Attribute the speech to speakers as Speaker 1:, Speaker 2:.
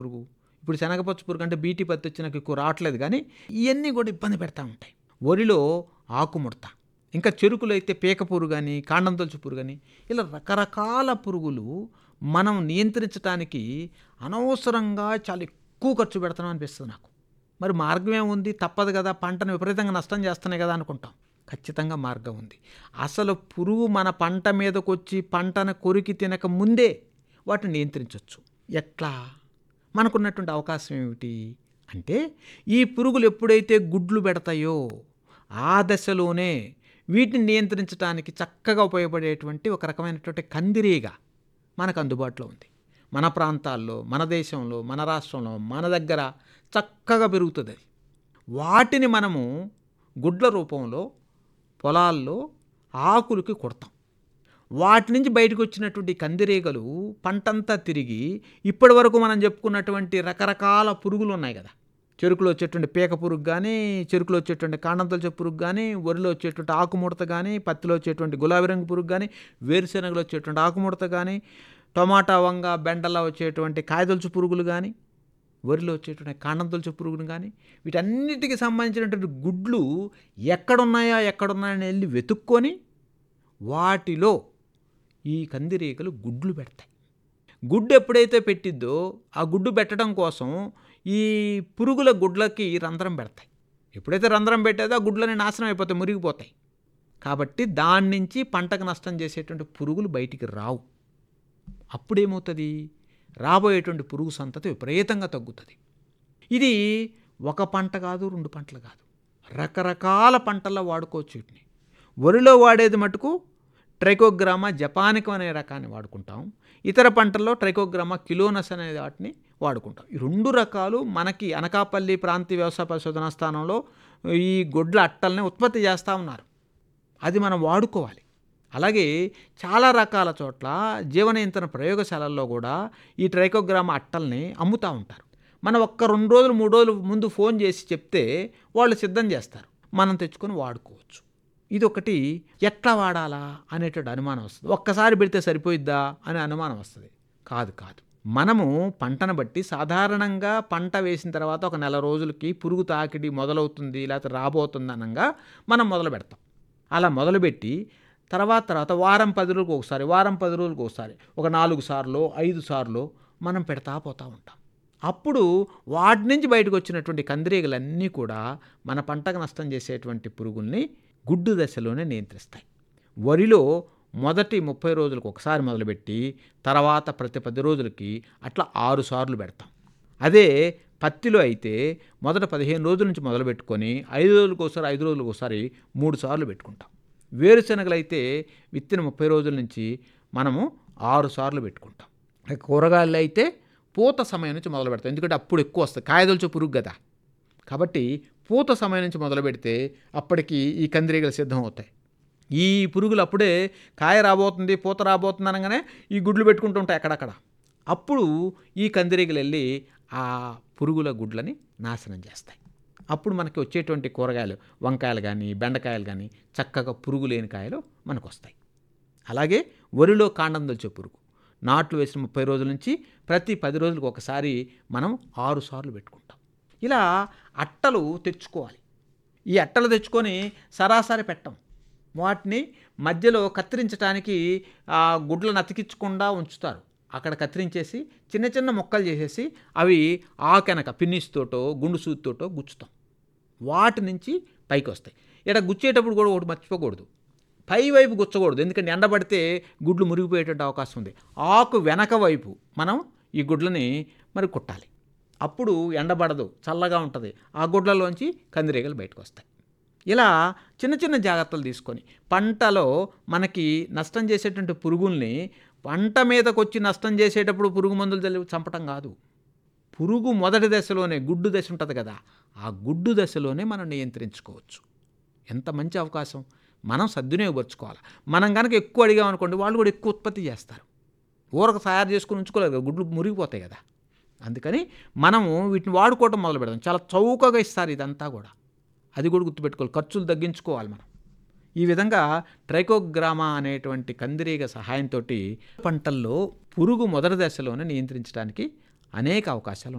Speaker 1: పురుగు ఇప్పుడు శనగపచ్చ పురుగు అంటే బీటీ పత్తి వచ్చినాక ఎక్కువ రావట్లేదు కానీ ఇవన్నీ కూడా ఇబ్బంది పెడతా ఉంటాయి వరిలో ఆకుముడత ఇంకా చెరుకులో అయితే పీక పురుగు కానీ కాండం తొలుచు పురుగు కానీ ఇలా రకరకాల పురుగులు మనం నియంత్రించడానికి అనవసరంగా చాలా ఎక్కువ ఖర్చు పెడతాం అనిపిస్తుంది నాకు మరి మార్గం ఏముంది తప్పదు కదా పంటను విపరీతంగా నష్టం చేస్తున్నాయి కదా అనుకుంటాం ఖచ్చితంగా మార్గం ఉంది అసలు పురుగు మన పంట మీదకి వచ్చి పంటను కొరికి తినక ముందే వాటిని నియంత్రించవచ్చు ఎట్లా మనకున్నటువంటి అవకాశం ఏమిటి అంటే ఈ పురుగులు ఎప్పుడైతే గుడ్లు పెడతాయో ఆ దశలోనే వీటిని నియంత్రించడానికి చక్కగా ఉపయోగపడేటువంటి ఒక రకమైనటువంటి కందిరీగ మనకు అందుబాటులో ఉంది మన ప్రాంతాల్లో మన దేశంలో మన రాష్ట్రంలో మన దగ్గర చక్కగా పెరుగుతుంది అది వాటిని మనము గుడ్ల రూపంలో పొలాల్లో ఆకులకి కొడతాం వాటి నుంచి బయటకు వచ్చినటువంటి కందిరీగలు పంటంతా తిరిగి ఇప్పటి వరకు మనం చెప్పుకున్నటువంటి రకరకాల పురుగులు ఉన్నాయి కదా చెరుకులో వచ్చేటువంటి పీక పురుగు కానీ చెరుకులో వచ్చేటువంటి కాండంతొలచే పురుగు కానీ వరిలో వచ్చేటువంటి ఆకుముడత కానీ పత్తిలో వచ్చేటువంటి గులాబీ రంగు పురుగు కానీ వేరుశెనగలో వచ్చేటువంటి ఆకుముడత కానీ టమాటా వంగ బెండలా వచ్చేటువంటి కాయదొలుచు పురుగులు కానీ వరిలో వచ్చేటువంటి కాండం తొలిచే పురుగులు కానీ వీటన్నిటికి సంబంధించినటువంటి గుడ్లు ఎక్కడున్నాయా ఎక్కడున్నాయని వెళ్ళి వెతుక్కొని వాటిలో ఈ కందిరీగలు గుడ్లు పెడతాయి గుడ్డు ఎప్పుడైతే పెట్టిద్దో ఆ గుడ్డు పెట్టడం కోసం ఈ పురుగుల గుడ్లకి రంధ్రం పెడతాయి ఎప్పుడైతే రంధ్రం పెట్టేదో ఆ గుడ్లని నాశనం అయిపోతాయి మురిగిపోతాయి కాబట్టి దాని నుంచి పంటకు నష్టం చేసేటువంటి పురుగులు బయటికి రావు అప్పుడేమవుతుంది రాబోయేటువంటి పురుగు సంతతి విపరీతంగా తగ్గుతుంది ఇది ఒక పంట కాదు రెండు పంటలు కాదు రకరకాల పంటల్లో వాడుకోవచ్చు వీటిని వరిలో వాడేది మటుకు ట్రైకోగ్రామా జపానికం అనే రకాన్ని వాడుకుంటాం ఇతర పంటల్లో ట్రైకోగ్రామా కిలోనస్ అనే వాటిని వాడుకుంటాం ఈ రెండు రకాలు మనకి అనకాపల్లి ప్రాంతీయ వ్యవసాయ పరిశోధనా స్థానంలో ఈ గొడ్ల అట్టల్ని ఉత్పత్తి చేస్తూ ఉన్నారు అది మనం వాడుకోవాలి అలాగే చాలా రకాల చోట్ల జీవన ఇంధన ప్రయోగశాలల్లో కూడా ఈ ట్రైకోగ్రామ్ అట్టల్ని అమ్ముతూ ఉంటారు మనం ఒక్క రెండు రోజులు మూడు రోజులు ముందు ఫోన్ చేసి చెప్తే వాళ్ళు సిద్ధం చేస్తారు మనం తెచ్చుకొని వాడుకోవచ్చు ఇది ఒకటి ఎట్లా వాడాలా అనేటువంటి అనుమానం వస్తుంది ఒక్కసారి పెడితే సరిపోయిద్దా అనే అనుమానం వస్తుంది కాదు కాదు మనము పంటను బట్టి సాధారణంగా పంట వేసిన తర్వాత ఒక నెల రోజులకి పురుగు తాకిడి మొదలవుతుంది లేకపోతే రాబోతుంది అనగా మనం మొదలు పెడతాం అలా మొదలుపెట్టి తర్వాత తర్వాత వారం పది రోజులకు ఒకసారి వారం పది రోజులకు ఒకసారి ఒక నాలుగు సార్లు ఐదు సార్లు మనం పెడతా పోతూ ఉంటాం అప్పుడు వాటి నుంచి బయటకు వచ్చినటువంటి కందిరీగలన్నీ కూడా మన పంటకు నష్టం చేసేటువంటి పురుగుల్ని గుడ్డు దశలోనే నియంత్రిస్తాయి వరిలో మొదటి ముప్పై రోజులకు ఒకసారి మొదలుపెట్టి తర్వాత ప్రతి పది రోజులకి అట్లా ఆరు సార్లు పెడతాం అదే పత్తిలో అయితే మొదట పదిహేను రోజుల నుంచి మొదలు పెట్టుకొని ఐదు రోజులకు ఒకసారి ఐదు రోజులకు ఒకసారి మూడు సార్లు పెట్టుకుంటాం వేరుశనగలు అయితే విత్తిన ముప్పై రోజుల నుంచి మనము ఆరు సార్లు పెట్టుకుంటాం కూరగాయలు అయితే పూత సమయం నుంచి మొదలు పెడతాం ఎందుకంటే అప్పుడు ఎక్కువ వస్తుంది కాయదొలుచు పురుగు కదా కాబట్టి పూత సమయం నుంచి మొదలు పెడితే అప్పటికి ఈ కందిరీగలు సిద్ధం అవుతాయి ఈ పురుగులు అప్పుడే కాయ రాబోతుంది పూత రాబోతుంది అనగానే ఈ గుడ్లు పెట్టుకుంటూ ఉంటాయి అక్కడక్కడ అప్పుడు ఈ కందిరీగలు వెళ్ళి ఆ పురుగుల గుడ్లని నాశనం చేస్తాయి అప్పుడు మనకి వచ్చేటువంటి కూరగాయలు వంకాయలు కానీ బెండకాయలు కానీ చక్కగా పురుగు లేని కాయలు మనకు వస్తాయి అలాగే వరిలో కాండం దొల్చే పురుగు నాట్లు వేసిన ముప్పై రోజుల నుంచి ప్రతి పది రోజులకు ఒకసారి మనం ఆరు సార్లు పెట్టుకుంటాం ఇలా అట్టలు తెచ్చుకోవాలి ఈ అట్టలు తెచ్చుకొని సరాసరి పెట్టం వాటిని మధ్యలో కత్తిరించడానికి ఆ గుడ్లను అతికించకుండా ఉంచుతారు అక్కడ కత్తిరించేసి చిన్న చిన్న మొక్కలు చేసేసి అవి ఆకెనక పిన్నిస్తోటో గుండు సూదితోటో గుచ్చుతాం వాటి నుంచి పైకి వస్తాయి ఇక్కడ గుచ్చేటప్పుడు కూడా ఒకటి మర్చిపోకూడదు పై వైపు గుచ్చకూడదు ఎందుకంటే ఎండబడితే గుడ్లు మురిగిపోయేటువంటి అవకాశం ఉంది ఆకు వెనక వైపు మనం ఈ గుడ్లని మరి కుట్టాలి అప్పుడు ఎండబడదు చల్లగా ఉంటుంది ఆ గుడ్లలోంచి కందిరీగలు బయటకు వస్తాయి ఇలా చిన్న చిన్న జాగ్రత్తలు తీసుకొని పంటలో మనకి నష్టం చేసేటువంటి పురుగుల్ని పంట మీదకి వచ్చి నష్టం చేసేటప్పుడు పురుగు మందులు చల్లి చంపటం కాదు పురుగు మొదటి దశలోనే గుడ్డు దశ ఉంటుంది కదా ఆ గుడ్డు దశలోనే మనం నియంత్రించుకోవచ్చు ఎంత మంచి అవకాశం మనం సద్వినియోగపరుచుకోవాలి మనం కనుక ఎక్కువ అడిగామనుకోండి వాళ్ళు కూడా ఎక్కువ ఉత్పత్తి చేస్తారు ఊరకు తయారు చేసుకుని ఉంచుకోలేదు కదా గుడ్లు మురిగిపోతాయి కదా అందుకని మనము వీటిని వాడుకోవటం మొదలు పెడదాం చాలా చౌకగా ఇస్తారు ఇదంతా కూడా అది కూడా గుర్తుపెట్టుకోవాలి ఖర్చులు తగ్గించుకోవాలి మనం ఈ విధంగా ట్రైకోగ్రామా అనేటువంటి కందిరీగ సహాయంతో పంటల్లో పురుగు మొదటి దశలోనే నియంత్రించడానికి అనేక అవకాశాలు